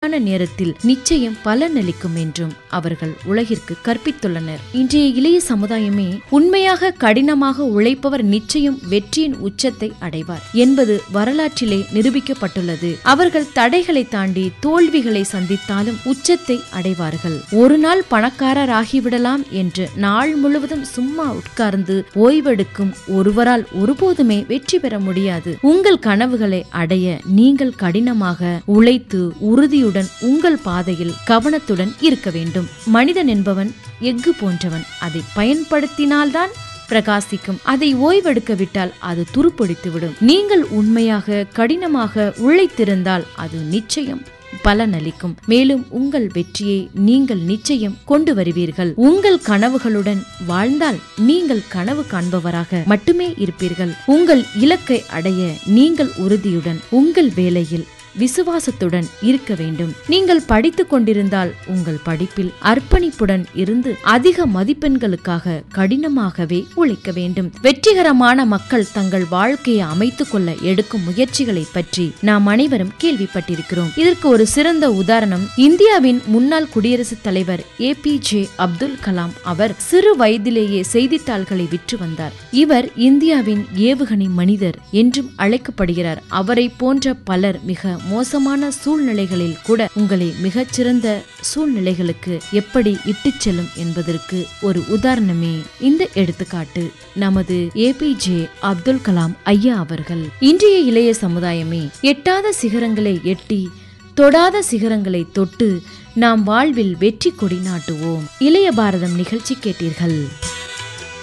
சரியான நேரத்தில் நிச்சயம் பலனளிக்கும் என்றும் அவர்கள் உலகிற்கு கற்பித்துள்ளனர் இன்றைய இளைய சமுதாயமே உண்மையாக கடினமாக உழைப்பவர் நிச்சயம் வெற்றியின் உச்சத்தை அடைவார் என்பது வரலாற்றிலே நிரூபிக்கப்பட்டுள்ளது அவர்கள் தடைகளை தாண்டி தோல்விகளை சந்தித்தாலும் உச்சத்தை அடைவார்கள் ஒரு நாள் பணக்காரர் ஆகிவிடலாம் என்று நாள் முழுவதும் சும்மா உட்கார்ந்து ஓய்வெடுக்கும் ஒருவரால் ஒருபோதுமே வெற்றி பெற முடியாது உங்கள் கனவுகளை அடைய நீங்கள் கடினமாக உழைத்து உறுதியுடன் உங்கள் பாதையில் கவனத்துடன் இருக்க வேண்டும் மனிதன் என்பவன் எஃகு போன்றவன் அதை பயன்படுத்தினால்தான் பிரகாசிக்கும் அதை ஓய்வெடுக்க விட்டால் அது துருப்பிடித்துவிடும் நீங்கள் உண்மையாக கடினமாக உழைத்திருந்தால் அது நிச்சயம் பலனளிக்கும் மேலும் உங்கள் வெற்றியை நீங்கள் நிச்சயம் கொண்டு வருவீர்கள் உங்கள் கனவுகளுடன் வாழ்ந்தால் நீங்கள் கனவு காண்பவராக மட்டுமே இருப்பீர்கள் உங்கள் இலக்கை அடைய நீங்கள் உறுதியுடன் உங்கள் வேலையில் விசுவாசத்துடன் இருக்க வேண்டும் நீங்கள் படித்துக் கொண்டிருந்தால் உங்கள் படிப்பில் அர்ப்பணிப்புடன் இருந்து அதிக மதிப்பெண்களுக்காக கடினமாகவே உழைக்க வேண்டும் வெற்றிகரமான மக்கள் தங்கள் வாழ்க்கையை அமைத்துக் கொள்ள எடுக்கும் முயற்சிகளை பற்றி நாம் அனைவரும் கேள்விப்பட்டிருக்கிறோம் இதற்கு ஒரு சிறந்த உதாரணம் இந்தியாவின் முன்னாள் குடியரசுத் தலைவர் A P J Abdul Kalam அவர் சிறு வயதிலேயே செய்தித்தாள்களை விற்று வந்தார் இவர் இந்தியாவின் ஏவுகணை மனிதர் என்றும் அழைக்கப்படுகிறார் அவரை போன்ற பலர் மிக மோசமான சூழ்நிலைகளில் கூட உங்களை மிகச்சிறந்த சூழ்நிலைகளுக்கு எப்படி இட்டுச் செல்லும் என்பதற்கு ஒரு உதாரணமே இந்த எடுத்துக்காட்டு நமது ஏபிஜே அப்துல் கலாம் ஐயா அவர்கள் இன்றைய இளைய சமுதாயமே எட்டாத சிகரங்களை எட்டி தொடாத சிகரங்களை தொட்டு நாம் வாழ்வில் வெற்றி கொடி நாட்டுவோம் இளைய பாரதம் நிகழ்ச்சி கேட்டீர்கள்